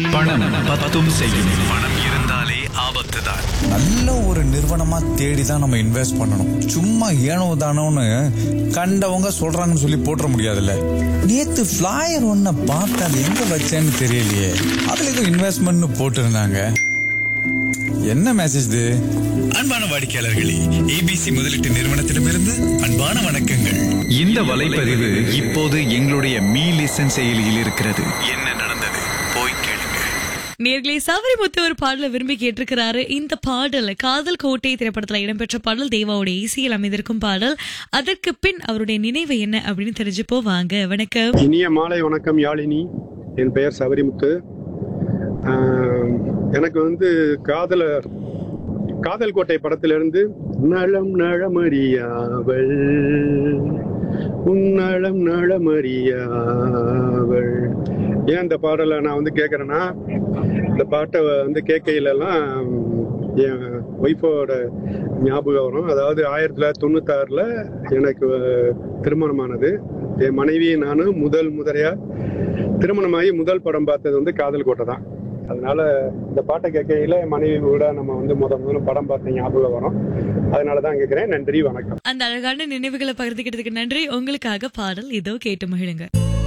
பணம் பத்தும் செய்யும் பணம் இருந்தாலே ஆபத்து தான் நல்ல ஒரு நிறுவனமா தேடி தான் நம்ம இன்வெஸ்ட் பண்ணணும் சும்மா ஏனோ தானோன்னு கண்டவங்க சொல்றாங்கன்னு சொல்லி போட்டுற முடியாதுல்ல நேத்து ஃபிளாயர் ஒன்ன பார்த்து அது எங்க வச்சேன்னு தெரியலையே அதுல ஏதோ இன்வெஸ்ட்மெண்ட்னு போட்டிருந்தாங்க என்ன மெசேஜ் இது அன்பான வாடிக்கையாளர்களே ஏபிசி முதலீட்டு நிறுவனத்திடமிருந்து அன்பான வணக்கங்கள் இந்த வலைப்பதிவு இப்போது எங்களுடைய மீ லிசன் செயலியில் இருக்கிறது என்ன நடந்தது போய் கேளுங்க நேர்களே சவரிமுத்து ஒரு பாடலை விரும்பி கேட்டிருக்கிறாரு இந்த பாடல் காதல் கோட்டை திரைப்படத்துல இடம்பெற்ற பாடல் தேவாவுடைய இசையில் அமைந்திருக்கும் பாடல் அதற்கு பின் அவருடைய நினைவு என்ன அப்படின்னு தெரிஞ்சுப்போ வாங்க வணக்கம் இனிய மாலை வணக்கம் யாழினி என் பெயர் சபரிமுத்து ஆஹ், எனக்கு வந்து காதலர் காதல் கோட்டை படத்திலிருந்து நலம் நலமறியாவள் உன்னலம் நலமறியாவள் ஏன் இந்த பாடலை நான் வந்து கேட்குறேன்னா இந்த பாட்டை வந்து கேட்கையிலலாம் என் ஒய்ஃபோட ஞாபகம் வரும் அதாவது ஆயிரத்தி தொள்ளாயிரத்தி தொண்ணூத்தாறில் எனக்கு அஹ், திருமணமானது என் மனைவி நானும் முதல் முதலையா திருமணமாகி முதல் படம் பார்த்தது வந்து காதல் கோட்டை தான் அதனால இந்த பாட்டை கேட்கையில என் மனைவி கூட நம்ம வந்து முத முதல்ல படம் பார்த்த ஞாபகம் வரும் அதனால தான் கேட்குறேன் நன்றி வணக்கம் அந்த அழகான நினைவுகளை பகிர்ந்துக்கிட்டதுக்கு நன்றி உங்களுக்காக பாடல் இதோ கேட்டு மகிழுங்க